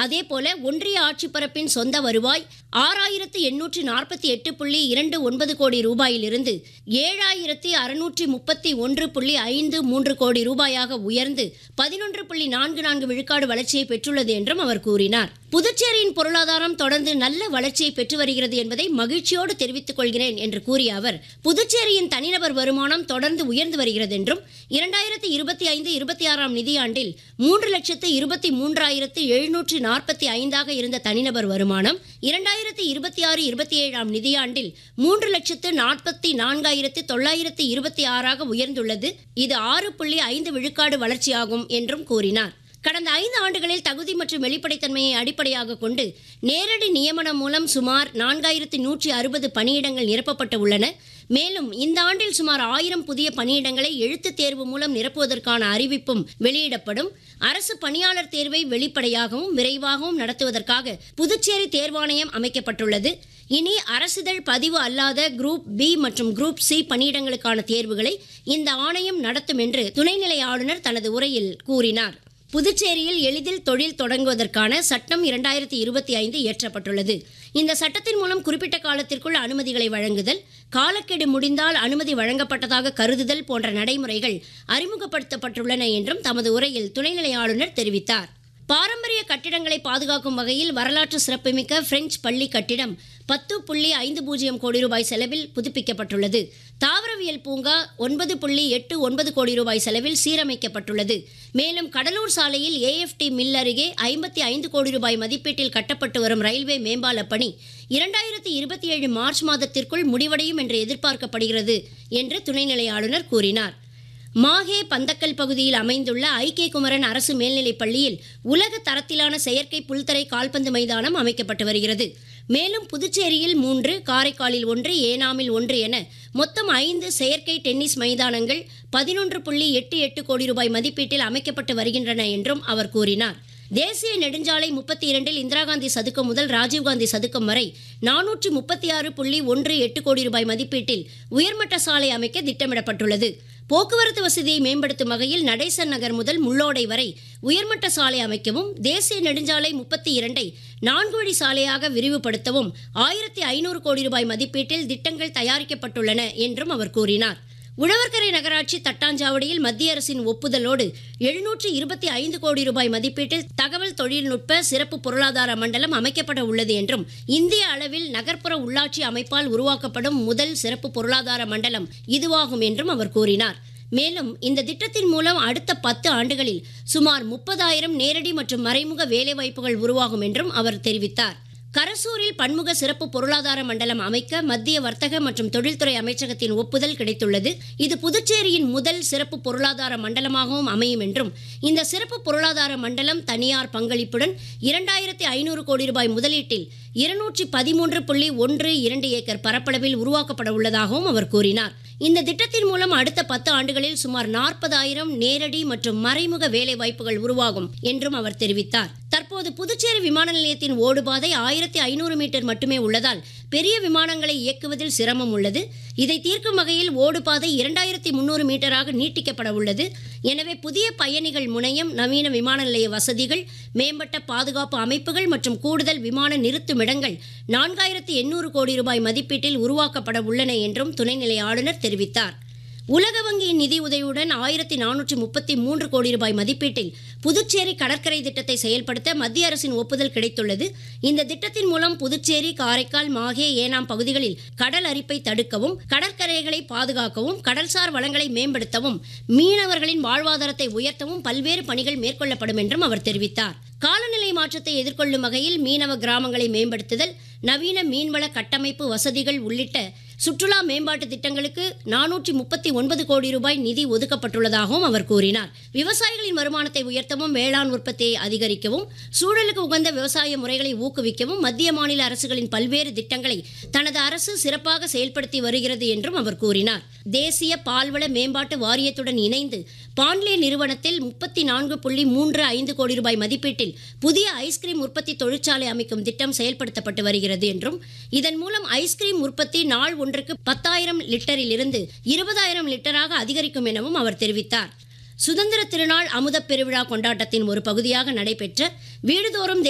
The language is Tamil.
அதேபோல ஒன்றிய ஆட்சிப்பரப்பின் சொந்த வருவாய் ஆறாயிரத்து எண்ணூற்று நாற்பத்தி எட்டு புள்ளி இரண்டு ஒன்பது கோடி ரூபாயிலிருந்து ஏழாயிரத்தி அறுநூற்றி முப்பத்தி ஒன்று புள்ளி ஐந்து மூன்று கோடி ரூபாயாக உயர்ந்து பதினொன்று புள்ளி நான்கு நான்கு விழுக்காடு வளர்ச்சியை பெற்றுள்ளது என்றும் அவர் கூறினார் புதுச்சேரியின் பொருளாதாரம் தொடர்ந்து நல்ல வளர்ச்சியை பெற்று வருகிறது என்பதை மகிழ்ச்சியோடு தெரிவித்துக் கொள்கிறேன் என்று கூறிய அவர் புதுச்சேரியின் தனிநபர் வருமானம் தொடர்ந்து உயர்ந்து வருகிறது என்றும் இரண்டாயிரத்தி இருபத்தி ஐந்து இருபத்தி ஆறாம் நிதியாண்டில் மூன்று லட்சத்து இருபத்தி மூன்றாயிரத்து எழுநூற்று நாற்பத்தி ஐந்தாக இருந்த தனிநபர் வருமானம் இரண்டாயிரத்தி இருபத்தி ஆறு இருபத்தி ஏழாம் நிதியாண்டில் மூன்று லட்சத்து நாற்பத்தி நான்காயிரத்து தொள்ளாயிரத்து இருபத்தி ஆறாக உயர்ந்துள்ளது இது ஆறு புள்ளி ஐந்து விழுக்காடு வளர்ச்சியாகும் என்றும் கூறினார் கடந்த ஐந்து ஆண்டுகளில் தகுதி மற்றும் வெளிப்படைத்தன்மையை அடிப்படையாக கொண்டு நேரடி நியமனம் மூலம் சுமார் நான்காயிரத்து நூற்றி அறுபது பணியிடங்கள் நிரப்பப்பட்டு உள்ளன மேலும் இந்த ஆண்டில் சுமார் ஆயிரம் புதிய பணியிடங்களை எழுத்துத் தேர்வு மூலம் நிரப்புவதற்கான அறிவிப்பும் வெளியிடப்படும் அரசு பணியாளர் தேர்வை வெளிப்படையாகவும் விரைவாகவும் நடத்துவதற்காக புதுச்சேரி தேர்வாணையம் அமைக்கப்பட்டுள்ளது இனி அரசிதழ் பதிவு அல்லாத குரூப் பி மற்றும் குரூப் சி பணியிடங்களுக்கான தேர்வுகளை இந்த ஆணையம் நடத்தும் என்று துணைநிலை ஆளுநர் தனது உரையில் கூறினார் புதுச்சேரியில் எளிதில் தொழில் தொடங்குவதற்கான சட்டம் இரண்டாயிரத்தி இருபத்தி ஐந்து இயற்றப்பட்டுள்ளது இந்த சட்டத்தின் மூலம் குறிப்பிட்ட காலத்திற்குள் அனுமதிகளை வழங்குதல் காலக்கெடு முடிந்தால் அனுமதி வழங்கப்பட்டதாக கருதுதல் போன்ற நடைமுறைகள் அறிமுகப்படுத்தப்பட்டுள்ளன என்றும் தமது உரையில் துணைநிலை ஆளுநர் தெரிவித்தார் பாரம்பரிய கட்டிடங்களை பாதுகாக்கும் வகையில் வரலாற்று சிறப்புமிக்க பிரெஞ்சு பள்ளி கட்டிடம் பத்து புள்ளி ஐந்து பூஜ்ஜியம் கோடி ரூபாய் செலவில் புதுப்பிக்கப்பட்டுள்ளது தாவரவியல் பூங்கா ஒன்பது புள்ளி எட்டு ஒன்பது கோடி ரூபாய் செலவில் சீரமைக்கப்பட்டுள்ளது மேலும் கடலூர் சாலையில் ஏஎஃப்டி மில் அருகே ஐம்பத்தி ஐந்து கோடி ரூபாய் மதிப்பீட்டில் கட்டப்பட்டு வரும் ரயில்வே மேம்பால பணி இரண்டாயிரத்தி இருபத்தி ஏழு மார்ச் மாதத்திற்குள் முடிவடையும் என்று எதிர்பார்க்கப்படுகிறது என்று துணைநிலை ஆளுநர் கூறினார் மாஹே பந்தக்கல் பகுதியில் அமைந்துள்ள ஐகே குமரன் அரசு மேல்நிலைப் பள்ளியில் உலக தரத்திலான செயற்கை புல்தரை கால்பந்து மைதானம் அமைக்கப்பட்டு வருகிறது மேலும் புதுச்சேரியில் மூன்று காரைக்காலில் ஒன்று ஏனாமில் ஒன்று என மொத்தம் ஐந்து செயற்கை டென்னிஸ் மைதானங்கள் பதினொன்று புள்ளி எட்டு எட்டு கோடி ரூபாய் மதிப்பீட்டில் அமைக்கப்பட்டு வருகின்றன என்றும் அவர் கூறினார் தேசிய நெடுஞ்சாலை முப்பத்தி இரண்டில் இந்திரா காந்தி சதுக்கம் முதல் ராஜீவ்காந்தி சதுக்கம் வரை நானூற்றி முப்பத்தி ஆறு புள்ளி ஒன்று எட்டு கோடி ரூபாய் மதிப்பீட்டில் உயர்மட்ட சாலை அமைக்க திட்டமிடப்பட்டுள்ளது போக்குவரத்து வசதியை மேம்படுத்தும் வகையில் நடேசன் நகர் முதல் முள்ளோடை வரை உயர்மட்ட சாலை அமைக்கவும் தேசிய நெடுஞ்சாலை முப்பத்தி இரண்டை நான்கு வழி சாலையாக விரிவுபடுத்தவும் ஆயிரத்தி ஐநூறு கோடி ரூபாய் மதிப்பீட்டில் திட்டங்கள் தயாரிக்கப்பட்டுள்ளன என்றும் அவர் கூறினார் உழவர்கரை நகராட்சி தட்டாஞ்சாவடியில் மத்திய அரசின் ஒப்புதலோடு எழுநூற்று இருபத்தி ஐந்து கோடி ரூபாய் மதிப்பீட்டில் தகவல் தொழில்நுட்ப சிறப்பு பொருளாதார மண்டலம் அமைக்கப்பட உள்ளது என்றும் இந்திய அளவில் நகர்ப்புற உள்ளாட்சி அமைப்பால் உருவாக்கப்படும் முதல் சிறப்பு பொருளாதார மண்டலம் இதுவாகும் என்றும் அவர் கூறினார் மேலும் இந்த திட்டத்தின் மூலம் அடுத்த பத்து ஆண்டுகளில் சுமார் முப்பதாயிரம் நேரடி மற்றும் மறைமுக வேலைவாய்ப்புகள் உருவாகும் என்றும் அவர் தெரிவித்தார் கரசூரில் பன்முக சிறப்பு பொருளாதார மண்டலம் அமைக்க மத்திய வர்த்தக மற்றும் தொழில்துறை அமைச்சகத்தின் ஒப்புதல் கிடைத்துள்ளது இது புதுச்சேரியின் முதல் சிறப்பு பொருளாதார மண்டலமாகவும் அமையும் என்றும் இந்த சிறப்பு பொருளாதார மண்டலம் தனியார் பங்களிப்புடன் இரண்டாயிரத்தி ஐநூறு கோடி ரூபாய் முதலீட்டில் இருநூற்றி பதிமூன்று புள்ளி ஒன்று இரண்டு ஏக்கர் பரப்பளவில் உருவாக்கப்பட உள்ளதாகவும் அவர் கூறினார் இந்த திட்டத்தின் மூலம் அடுத்த பத்து ஆண்டுகளில் சுமார் நாற்பதாயிரம் நேரடி மற்றும் மறைமுக வேலை வாய்ப்புகள் உருவாகும் என்றும் அவர் தெரிவித்தார் தற்போது புதுச்சேரி விமான நிலையத்தின் ஓடுபாதை ஆயிரத்தி ஐநூறு மீட்டர் மட்டுமே உள்ளதால் பெரிய விமானங்களை இயக்குவதில் சிரமம் உள்ளது இதை தீர்க்கும் வகையில் ஓடுபாதை இரண்டாயிரத்தி முன்னூறு மீட்டராக நீட்டிக்கப்பட உள்ளது எனவே புதிய பயணிகள் முனையம் நவீன விமான நிலைய வசதிகள் மேம்பட்ட பாதுகாப்பு அமைப்புகள் மற்றும் கூடுதல் விமான நிறுத்துமிடங்கள் நான்காயிரத்தி எண்ணூறு கோடி ரூபாய் மதிப்பீட்டில் உருவாக்கப்பட உள்ளன என்றும் துணைநிலை ஆளுநர் தெரிவித்தார் உலக வங்கியின் நிதி உதவியுடன் ஆயிரத்தி நானூற்றி முப்பத்தி மூன்று கோடி ரூபாய் மதிப்பீட்டில் புதுச்சேரி கடற்கரை திட்டத்தை செயல்படுத்த மத்திய அரசின் ஒப்புதல் கிடைத்துள்ளது இந்த திட்டத்தின் மூலம் புதுச்சேரி காரைக்கால் மாஹே ஏனாம் பகுதிகளில் கடல் அரிப்பை தடுக்கவும் கடற்கரைகளை பாதுகாக்கவும் கடல்சார் வளங்களை மேம்படுத்தவும் மீனவர்களின் வாழ்வாதாரத்தை உயர்த்தவும் பல்வேறு பணிகள் மேற்கொள்ளப்படும் என்றும் அவர் தெரிவித்தார் காலநிலை மாற்றத்தை எதிர்கொள்ளும் வகையில் மீனவ கிராமங்களை மேம்படுத்துதல் நவீன மீன்வள கட்டமைப்பு வசதிகள் உள்ளிட்ட சுற்றுலா மேம்பாட்டு திட்டங்களுக்கு நானூற்றி முப்பத்தி ஒன்பது கோடி ரூபாய் நிதி ஒதுக்கப்பட்டுள்ளதாகவும் அவர் கூறினார் விவசாயிகளின் வருமானத்தை உயர்த்தவும் வேளாண் உற்பத்தியை அதிகரிக்கவும் சூழலுக்கு உகந்த விவசாய முறைகளை ஊக்குவிக்கவும் மத்திய மாநில அரசுகளின் பல்வேறு திட்டங்களை தனது அரசு சிறப்பாக செயல்படுத்தி வருகிறது என்றும் அவர் கூறினார் தேசிய பால்வள மேம்பாட்டு வாரியத்துடன் இணைந்து பாண்லே நிறுவனத்தில் முப்பத்தி நான்கு புள்ளி மூன்று ஐந்து கோடி ரூபாய் மதிப்பீட்டில் புதிய ஐஸ்கிரீம் உற்பத்தி தொழிற்சாலை அமைக்கும் திட்டம் செயல்படுத்தப்பட்டு வருகிறது என்றும் இதன் மூலம் ஐஸ்கிரீம் உற்பத்தி நாள் ஒன்றுக்கு பத்தாயிரம் லிட்டரில் இருந்து இருபதாயிரம் லிட்டராக அதிகரிக்கும் எனவும் அவர் தெரிவித்தார் சுதந்திர திருநாள் அமுதப் பெருவிழா கொண்டாட்டத்தின் ஒரு பகுதியாக நடைபெற்ற வீடுதோறும்